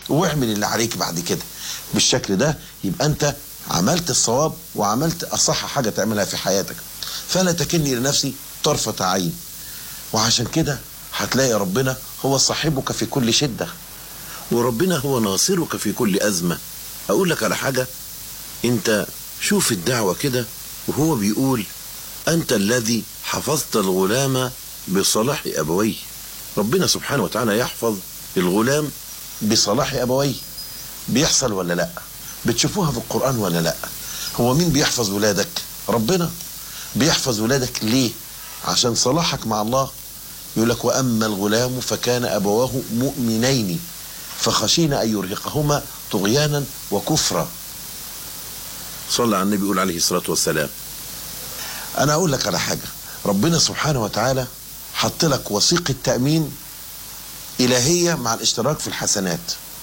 واعمل اللي عليك بعد كده بالشكل ده يبقى انت عملت الصواب وعملت اصح حاجه تعملها في حياتك فلا تكلني لنفسي طرفه عين وعشان كده هتلاقي ربنا هو صاحبك في كل شده وربنا هو ناصرك في كل ازمه اقول لك على حاجه انت شوف الدعوه كده وهو بيقول انت الذي حفظت الغلام بصلاح ابويه ربنا سبحانه وتعالى يحفظ الغلام بصلاح ابويه بيحصل ولا لا بتشوفوها في القرآن ولا لا هو مين بيحفظ ولادك ربنا بيحفظ ولادك ليه عشان صلاحك مع الله يقول لك وأما الغلام فكان أبواه مؤمنين فخشينا أن يرهقهما طغيانا وكفرا صلى على النبي يقول عليه الصلاة والسلام أنا أقول لك على حاجة ربنا سبحانه وتعالى حط لك وثيقة تأمين إلهية مع الاشتراك في الحسنات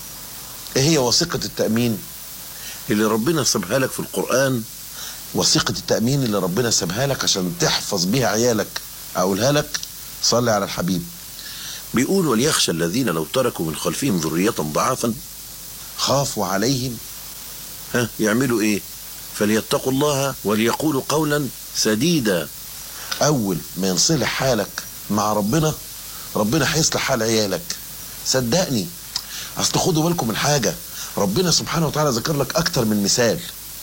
إيه هي وثيقة التأمين اللي ربنا سابها لك في القرآن وثيقة التأمين اللي ربنا سابها لك عشان تحفظ بيها عيالك أقولها لك صلي على الحبيب بيقول وليخشى الذين لو تركوا من خلفهم ذرية ضعافا خافوا عليهم ها يعملوا ايه فليتقوا الله وليقولوا قولا سديدا اول ما ينصلح حالك مع ربنا ربنا هيصلح حال عيالك صدقني اصل خدوا بالكم من حاجه ربنا سبحانه وتعالى ذكر لك اكتر من مثال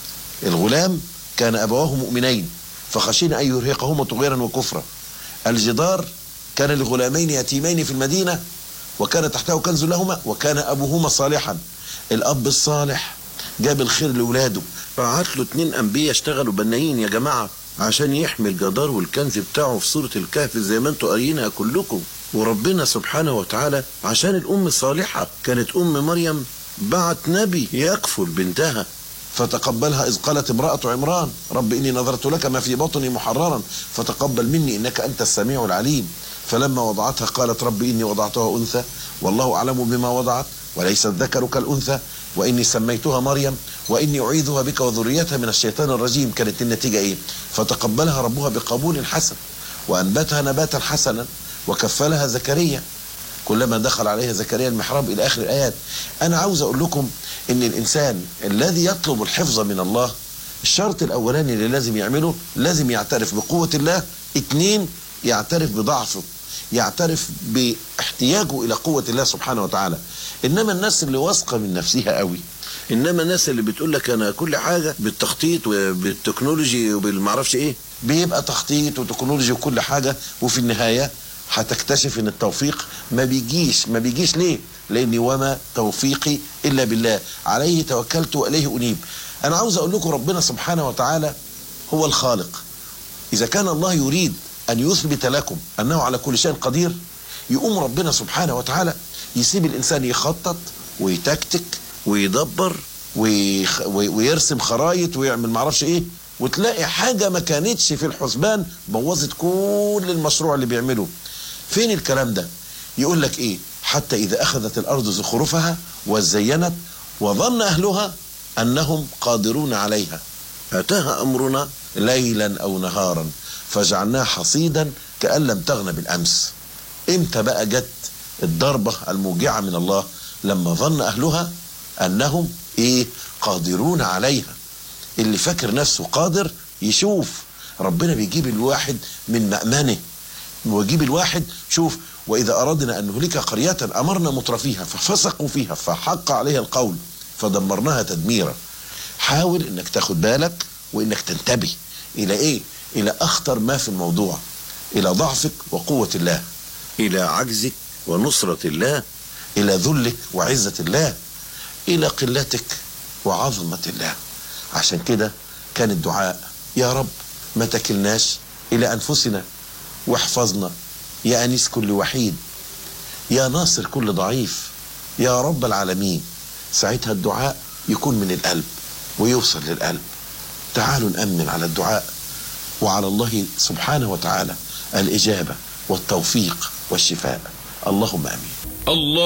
الغلام كان ابواه مؤمنين فخشينا ان يرهقهما طغيانا وكفرا الجدار كان لغلامين يتيمين في المدينه وكان تحته كنز لهما وكان ابوهما صالحا الاب الصالح جاب الخير لاولاده بعت له اتنين انبياء اشتغلوا بنايين يا جماعه عشان يحمي الجدار والكنز بتاعه في سوره الكهف زي ما انتوا قاريينها كلكم وربنا سبحانه وتعالى عشان الام الصالحه كانت ام مريم بعت نبي يكفل بنتها فتقبلها إذ قالت امرأة عمران رب إني نظرت لك ما في بطني محررا فتقبل مني إنك أنت السميع العليم فلما وضعتها قالت رب إني وضعتها أنثى والله أعلم بما وضعت وليس الذكر كالأنثى وإني سميتها مريم وإني أعيذها بك وذريتها من الشيطان الرجيم كانت النتيجة إيه فتقبلها ربها بقبول حسن وأنبتها نباتا حسنا وكفلها زكريا كلما دخل عليها زكريا المحراب الى اخر الايات انا عاوز اقول لكم ان الانسان الذي يطلب الحفظ من الله الشرط الاولاني اللي لازم يعمله لازم يعترف بقوه الله اتنين يعترف بضعفه يعترف باحتياجه الى قوه الله سبحانه وتعالى انما الناس اللي واثقه من نفسها قوي انما الناس اللي بتقول لك انا كل حاجه بالتخطيط وبالتكنولوجي وبالمعرفش ايه بيبقى تخطيط وتكنولوجي وكل حاجه وفي النهايه هتكتشف ان التوفيق ما بيجيش ما بيجيش ليه لاني وما توفيقي الا بالله عليه توكلت واليه انيب انا عاوز اقول لكم ربنا سبحانه وتعالى هو الخالق اذا كان الله يريد ان يثبت لكم انه على كل شيء قدير يقوم ربنا سبحانه وتعالى يسيب الانسان يخطط ويتكتك ويدبر ويخ ويرسم خرايط ويعمل معرفش ايه وتلاقي حاجة ما كانتش في الحسبان بوظت كل المشروع اللي بيعمله فين الكلام ده يقول لك ايه حتى اذا اخذت الارض زخرفها وزينت وظن اهلها انهم قادرون عليها اتاها امرنا ليلا او نهارا فجعلناها حصيدا كان لم تغن بالامس امتى بقى جت الضربه الموجعه من الله لما ظن اهلها انهم ايه قادرون عليها اللي فاكر نفسه قادر يشوف ربنا بيجيب الواحد من مأمنه ويجيب الواحد شوف وإذا أردنا أن نهلك قرية أمرنا مترفيها ففسقوا فيها فحق عليها القول فدمرناها تدميرا حاول انك تاخد بالك وانك تنتبه الى ايه الى اخطر ما في الموضوع الى ضعفك وقوة الله الى عجزك ونصرة الله الى ذلك وعزة الله الى قلتك وعظمة الله عشان كده كان الدعاء يا رب ما تكلناش الى انفسنا واحفظنا يا انيس كل وحيد يا ناصر كل ضعيف يا رب العالمين ساعتها الدعاء يكون من القلب ويوصل للقلب تعالوا نأمن على الدعاء وعلى الله سبحانه وتعالى الإجابة والتوفيق والشفاء اللهم آمين الله